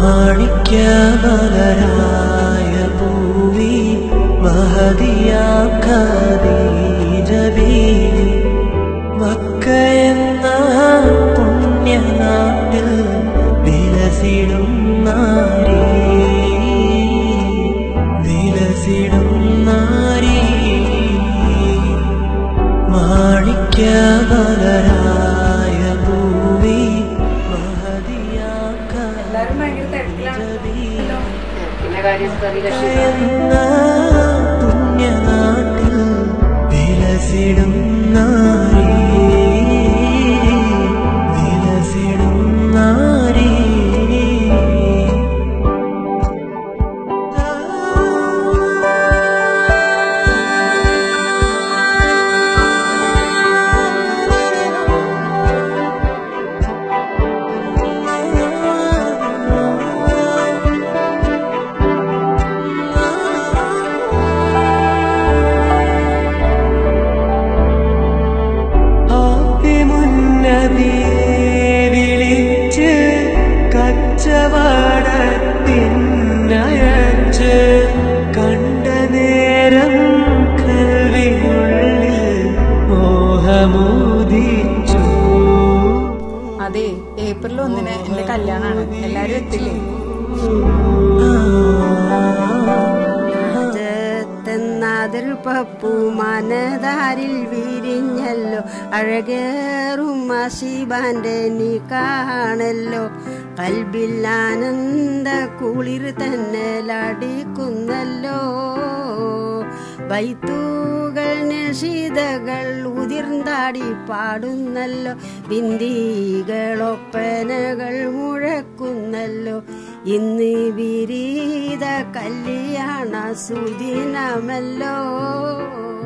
മാണിക്യമലരായ പൂവി മഹതിയാ ഖദീജബി മക്കയെന്ന പുണ്യനാട്ടിൽ വിലസിടും നാരീ വിലസിടും നാരീ മാണിക്യമലരായ പൂവി മഹതിയാ എല്ലാരും ഭയങ്കര തിരക്കിലാണ് ഹലോ. പിന്നെ കാര്യം കറി കക്ഷി എന്ന പുണ്യനാട്ടിൽ വിലസിടും നാരീ വിലസിടും നാരീ ആദ്യമുന്നതിയെ വിളിച്ച് കച്ചവടത്തിനയച്ച് കണ്ട നേരം കൽവിനുള്ളിൽ മോഹമോദിച്ചു അതെ ഏപ്രിൽ ഒന്നിന് എന്റെ കല്യാണാണ് എല്ലാരും എത്തില്ലേ രാജത്തെന്നാതിൽ പപ്പു മനതാരിൽ വിരിഞ്ഞല്ലോ അഴകേറും അശിബാന്റെ നീ കാണല്ലോ കൽബിൽ ആനന്ദ കുളിർ തന്നെ ലടിക്കുന്നല്ലോ വൈത്തൂകൾ നിഷിതകൾ ഉതിർന്നാടി പാടുന്നല്ലോ ബിന്ദികളൊപ്പനകൾ മുഴക്കുന്നല്ലോ ഇന്ന് വിരീത കല്യാണ സുദിനമല്ലോ